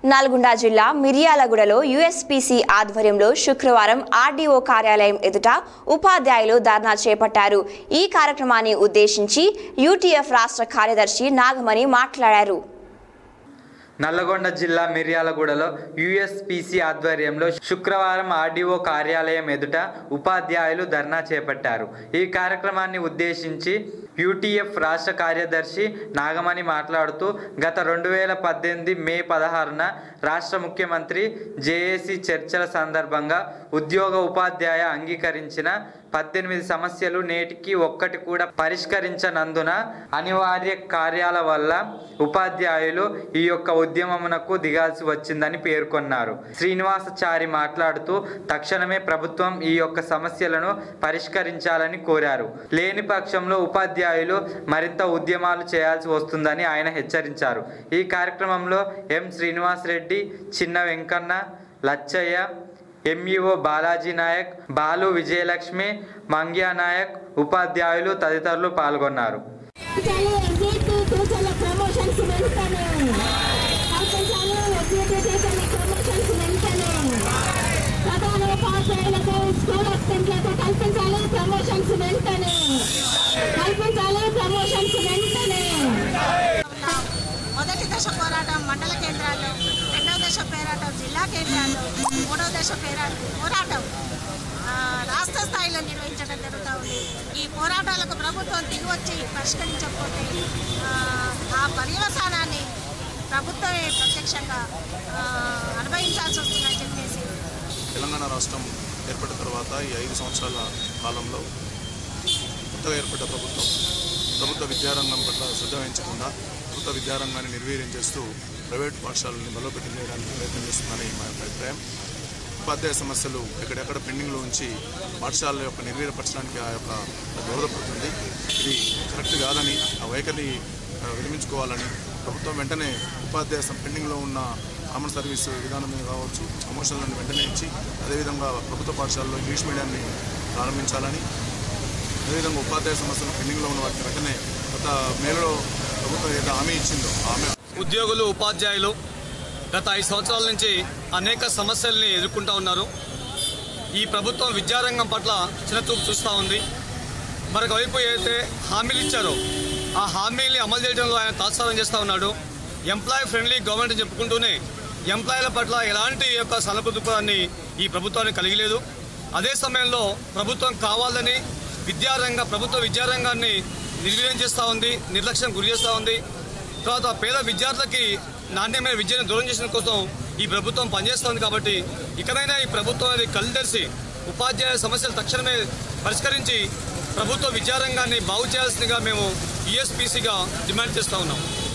నల్గొండ జిల్లా మిర్యాలగూడలో యుఎస్పిసి ఆధ్వర్యంలో శుక్రవారం ఆర్డీఓ కార్యాలయం ఎదుట ఉపాధ్యాయులు ధర్నా చేపట్టారు ఈ కార్యక్రమాన్ని ఉద్దేశించి యూటీఎఫ్ రాష్ట్ర కార్యదర్శి నాగమణి మాట్లాడారు నల్లగొండ జిల్లా మిర్యాలగూడలో యుఎస్పిసి ఆధ్వర్యంలో శుక్రవారం ఆర్డీఓ కార్యాలయం ఎదుట ఉపాధ్యాయులు ధర్నా చేపట్టారు ఈ కార్యక్రమాన్ని ఉద్దేశించి యూటీఎఫ్ రాష్ట్ర కార్యదర్శి నాగమణి మాట్లాడుతూ గత రెండు వేల పద్దెనిమిది మే పదహారున రాష్ట్ర ముఖ్యమంత్రి జేఏసీ చర్చల సందర్భంగా ఉద్యోగ ఉపాధ్యాయ అంగీకరించిన పద్దెనిమిది సమస్యలు నేటికి ఒక్కటి కూడా పరిష్కరించనందున అనివార్య కార్యాల వల్ల ఉపాధ్యాయులు ఈ యొక్క ఉద్యమమునకు దిగాల్సి వచ్చిందని పేర్కొన్నారు శ్రీనివాసచారి మాట్లాడుతూ తక్షణమే ప్రభుత్వం ఈ యొక్క సమస్యలను పరిష్కరించాలని కోరారు లేని పక్షంలో ఉపాధ్యాయులు మరింత ఉద్యమాలు చేయాల్సి వస్తుందని ఆయన హెచ్చరించారు ఈ కార్యక్రమంలో ఎం శ్రీనివాస్ రెడ్డి చిన్న వెంకన్న లచ్చయ్య ఎంఈఓ బాలాజీ నాయక్ బాలు విజయలక్ష్మి మంగ్యా నాయక్ ఉపాధ్యాయులు తదితరులు పాల్గొన్నారు కల్పించాలి ఎగ్జిక్యూటివ్ టీచర్ల ప్రమోషన్స్ వెంటనే కల్పించాలి ఎగ్జిక్యూటివ్ టీచర్ల ప్రమోషన్స్ వెంటనే ప్రధాన ఉపాధ్యాయులకు స్కూల్ అసిస్టెంట్లకు కల్పించాలి ప్రమోషన్స్ వెంటనే కల్పించాలి ప్రమోషన్స్ వెంటనే మొదటి దశ పోరాటం మండల కేంద్రాల్లో రెండవ దశ పోరాటం జిల్లా కేంద్రాల్లో మూడవ దశ పోరా పోరాటం ఆ, రాష్ట్ర స్థాయిలో నిర్వహించడం జరుగుతూ ఉంది ఈ పోరాటాలకు ప్రభుత్వం దిగివచ్చి పరిష్కరించకపోతే ఆ, ఆ పర్యవసానాన్ని ప్రభుత్వమే ప్రత్యక్షంగా ఆ, అనుభవించాల్సి వస్తుందని చెప్పేసి తెలంగాణ రాష్ట్రం ఏర్పడిన తర్వాత ఈ ఐదు సంవత్సరాల కాలంలో కొత్తగా ఏర్పడ్డ ప్రభుత్వం ప్రభుత్వ విద్యారంగం పట్ల శ్రద్ధ వహించకుండా ప్రభుత్వ విద్యారంగాన్ని నిర్వీర్యం చేస్తూ ప్రైవేట్ పాఠశాలని బలోపేతం చేయడానికి ప్రయత్నం చేస్తుందని మా యొక్క అభిప్రాయం ఉపాధ్యాయ సమస్యలు ఎక్కడెక్కడ పెండింగ్లో ఉంచి పాఠశాలల యొక్క నిర్వీర్యపరచడానికి ఆ యొక్క దోహదపడుతుంది ఇది కరెక్ట్ కాదని ఆ వైఖరిని ఆ, విరమించుకోవాలని ప్రభుత్వం వెంటనే ఉపాధ్యాయ సం- పెండింగ్లో ఉన్న కామన్ సర్వీస్ విధానం మీద కావచ్చు ప్రమోషన్లను వెంటనే ఇచ్చి అదేవిధంగా ప్రభుత్వ పాఠశాలలో ఇంగ్లీష్ మీడియాన్ని ప్రారంభించాలని అదేవిధంగా ఉపాధ్యాయ సమస్యలు పెండింగ్లో ఉన్న వాటిని వెంటనే గత మేలో ప్రభుత్వం ఏదైతే హామీ ఇచ్చిందో ఆమె ఉద్యోగులు ఉపాధ్యాయులు గత ఐదు సంవత్సరాల నుంచి అనేక సమస్యల్ని ఎదుర్కొంటూ ఉన్నారు ఈ ప్రభుత్వం విద్యారంగం పట్ల చిన్నచూపు చూస్తూ ఉంది మరొక వైపు ఏదైతే హామీలు ఇచ్చారో ఆ హామీల్ని అమలు చేయడంలో ఆయన తాత్సారం చేస్తూ ఉన్నాడు ఎంప్లాయ్ ఫ్రెండ్లీ గవర్నమెంట్ అని చెప్పుకుంటూనే ఎంప్లాయీల పట్ల ఎలాంటి యొక్క సలపుదుపాన్ని ఈ ప్రభుత్వానికి కలిగి లేదు అదే సమయంలో ప్రభుత్వం కావాలని విద్యారంగ ప్రభుత్వ విద్యారంగాన్ని నిర్వీర్యం చేస్తూ ఉంది నిర్లక్ష్యం గురి చేస్తూ ఉంది తర్వాత పేద విద్యార్థులకి నాణ్యమైన విద్యను దూరం చేసిన కోసం ఈ ప్రభుత్వం పనిచేస్తోంది కాబట్టి ఇకనైనా ఈ ప్రభుత్వం అనేది కళ్ళు తెరిచి ఉపాధ్యాయ సమస్యలు తక్షణమే పరిష్కరించి ప్రభుత్వ విద్యారంగాన్ని బాగు చేయాల్సిందిగా మేము ఈఎస్పీసీగా డిమాండ్ చేస్తూ ఉన్నాం